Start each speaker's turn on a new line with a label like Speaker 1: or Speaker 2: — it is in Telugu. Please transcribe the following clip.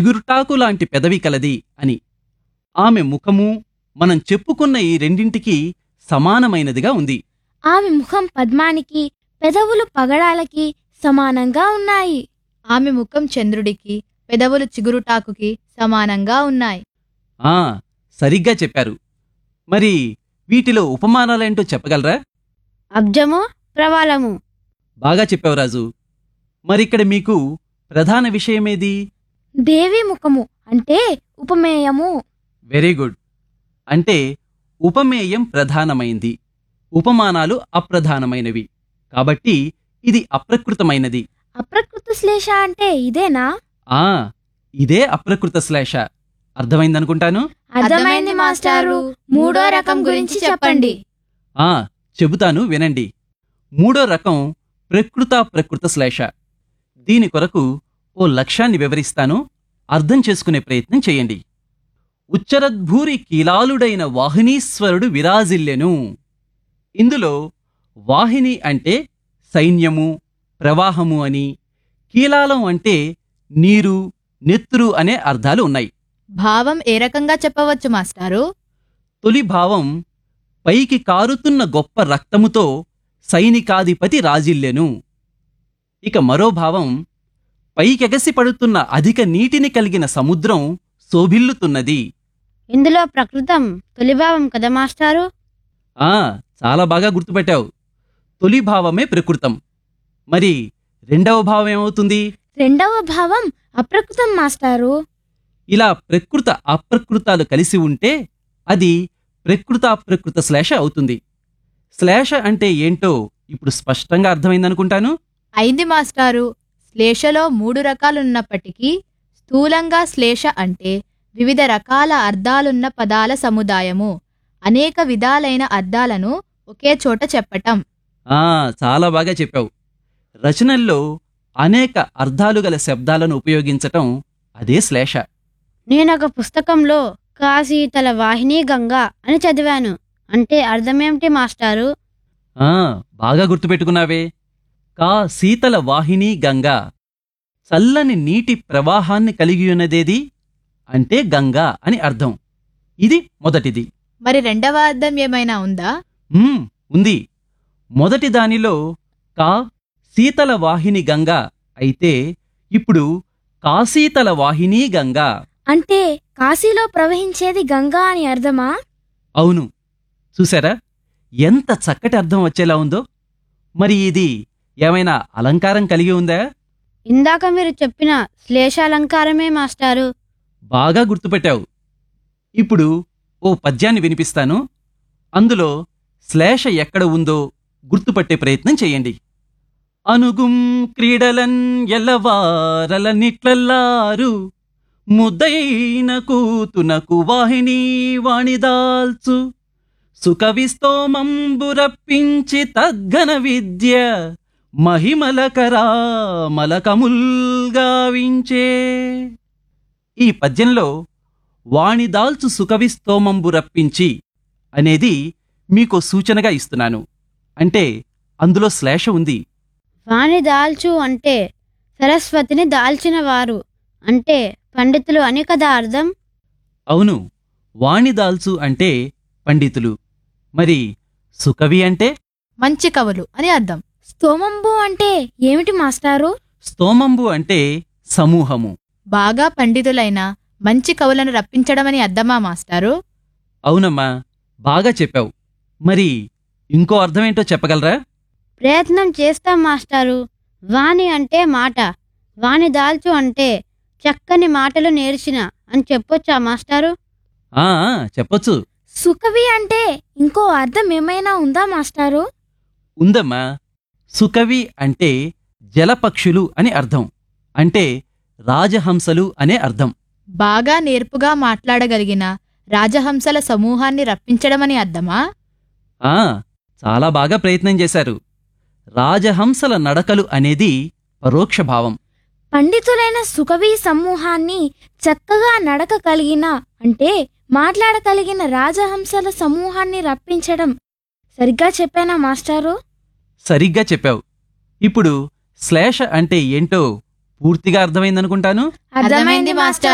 Speaker 1: చిగురుటాకు లాంటి పెదవి కలది అని ఆమె ముఖము మనం చెప్పుకున్న ఈ రెండింటికి సమానమైనదిగా ఉంది
Speaker 2: ఆమె ముఖం పద్మానికి పెదవులు పగడాలకి సమానంగా ఉన్నాయి
Speaker 3: ఆమె ముఖం చంద్రుడికి పెదవులు చిగురుటాకుకి సమానంగా ఉన్నాయి
Speaker 1: ఆ సరిగ్గా చెప్పారు మరి వీటిలో ఉపమానాలేంటో చెప్పగలరా
Speaker 4: అబ్జము ప్రవాలము
Speaker 1: బాగా చెప్పావు రాజు మరిక్కడ మీకు ప్రధాన విషయమేది
Speaker 2: దేవి ముఖము అంటే ఉపమేయము
Speaker 1: వెరీ గుడ్ అంటే ఉపమేయం ప్రధానమైంది ఉపమానాలు అప్రధానమైనవి కాబట్టి ఇది అప్రకృతమైనది
Speaker 2: అప్రకృత శ్లేష అంటే ఇదేనా
Speaker 1: ఆ ఇదే అప్రకృత శ్లేష అర్థమైందనుకుంటాను
Speaker 2: అర్థమైంది మాస్టారు మూడో రకం గురించి చెప్పండి
Speaker 1: ఆ చెబుతాను వినండి మూడో రకం ప్రకృత ప్రకృత శ్లేష దీని కొరకు ఓ లక్ష్యాన్ని వివరిస్తాను అర్థం చేసుకునే ప్రయత్నం చేయండి ఉచ్చరద్భూరి కీలాలుడైన వాహినీశ్వరుడు విరాజిల్లెను ఇందులో వాహిని అంటే సైన్యము ప్రవాహము అని కీలాలం అంటే నీరు నెత్తురు అనే అర్థాలు ఉన్నాయి
Speaker 3: భావం ఏ రకంగా చెప్పవచ్చు మాస్టారు
Speaker 1: తొలి భావం పైకి కారుతున్న గొప్ప రక్తముతో సైనికాధిపతి రాజిల్లెను ఇక మరో భావం పైకెగసి పడుతున్న అధిక నీటిని కలిగిన సముద్రం శోభిల్లుతున్నది
Speaker 4: ఇందులో ప్రకృతం తొలిభావం కదా మాస్టారు
Speaker 1: ఆ చాలా బాగా గుర్తుపెట్టావు తొలి భావమే ప్రకృతం మరి రెండవ భావం ఏమవుతుంది
Speaker 2: రెండవ భావం అప్రకృతం మాస్టారు
Speaker 1: ఇలా ప్రకృత అప్రకృతాలు కలిసి ఉంటే అది ప్రకృత అప్రకృత శ్లేష అవుతుంది శ్లేష అంటే ఏంటో ఇప్పుడు స్పష్టంగా అర్థమైందనుకుంటాను
Speaker 3: అయింది మాస్టారు శ్లేషలో మూడు రకాలున్నప్పటికీ స్థూలంగా శ్లేష అంటే వివిధ రకాల అర్థాలున్న పదాల సముదాయము అనేక విధాలైన అర్థాలను ఒకే చోట చెప్పటం
Speaker 1: ఆ చాలా బాగా చెప్పావు రచనల్లో అనేక అర్థాలు గల శబ్దాలను ఉపయోగించటం అదే శ్లేష
Speaker 4: నేనొక పుస్తకంలో కాశీతల వాహిని గంగా అని చదివాను అంటే అర్థమేమిటి మాస్టారు
Speaker 1: ఆ బాగా గుర్తుపెట్టుకున్నావే కా శీతల వాహిని గంగా చల్లని నీటి ప్రవాహాన్ని కలిగి ఉన్నదేది అంటే గంగా అని అర్థం ఇది మొదటిది
Speaker 3: మరి రెండవ అర్థం ఏమైనా ఉందా
Speaker 1: ఉమ్, ఉంది మొదటి దానిలో కా శీతల వాహిని గంగా అయితే ఇప్పుడు కాశీతల వాహిని గంగా
Speaker 2: అంటే కాశీలో ప్రవహించేది గంగా అని అర్థమా
Speaker 1: అవును చూసారా ఎంత చక్కటి అర్థం వచ్చేలా ఉందో మరి ఇది ఏమైనా అలంకారం కలిగి ఉందా
Speaker 4: ఇందాక మీరు చెప్పిన శ్లేషాలంకారమే మాస్టారు
Speaker 1: బాగా గుర్తుపెట్టావు ఇప్పుడు ఓ పద్యాన్ని వినిపిస్తాను అందులో శ్లేష ఎక్కడ ఉందో గుర్తుపట్టే ప్రయత్నం చేయండి అనుగుం క్రీడలన్ ఎల్లవారల నిట్లల్లారు ముద్దైన కూతునకు వాహిని వాణిదాల్చు సుఖవిస్తోమంబురప్పించి తగ్గన విద్య మహిమలకరా మలకముల్గావించే ఈ పద్యంలో వాణిదాల్చు సుఖవిస్తోమంబు రప్పించి అనేది మీకో సూచనగా ఇస్తున్నాను అంటే అందులో శ్లేష ఉంది
Speaker 4: వాణి దాల్చు అంటే సరస్వతిని దాల్చిన వారు అంటే పండితులు అని కదా అర్థం
Speaker 1: అవును వాణిదాల్చు అంటే పండితులు మరి సుకవి అంటే
Speaker 3: మంచి కవులు అని అర్థం
Speaker 2: స్తోమంబు అంటే ఏమిటి మాస్టారు
Speaker 1: స్తోమంబు అంటే సమూహము
Speaker 3: బాగా పండితులైన మంచి కవులను రప్పించడమని అర్థమా మాస్టారు
Speaker 1: అవునమ్మా బాగా చెప్పావు మరి ఇంకో అర్థమేంటో చెప్పగలరా
Speaker 4: ప్రయత్నం చేస్తాం మాస్టారు వాణి అంటే మాట వాణి దాల్చు అంటే చక్కని మాటలు నేర్చిన అని చెప్పొచ్చా మాస్టారు
Speaker 1: ఆ ఆ, చెప్పొచ్చు
Speaker 2: సుకవి అంటే ఇంకో అర్థం ఏమైనా ఉందా మాస్టారు
Speaker 1: ఉందమ్మా సుకవి అంటే జలపక్షులు అని అర్థం అంటే రాజహంసలు అనే అర్థం
Speaker 3: బాగా నేర్పుగా మాట్లాడగలిగిన రాజహంసల సమూహాన్ని రప్పించడమని అర్థమా
Speaker 1: ఆ చాలా బాగా ప్రయత్నం చేశారు రాజహంసల నడకలు అనేది పరోక్ష భావం
Speaker 2: పండితులైన సుకవి సమూహాన్ని చక్కగా నడక కలిగిన అంటే మాట్లాడగలిగిన రాజహంసల సమూహాన్ని రప్పించడం సరిగ్గా చెప్పానా మాస్టారు
Speaker 1: సరిగ్గా చెప్పావు ఇప్పుడు శ్లేష అంటే ఏంటో పూర్తిగా అర్థమైందనుకుంటాను
Speaker 3: అర్థమైంది మాస్టర్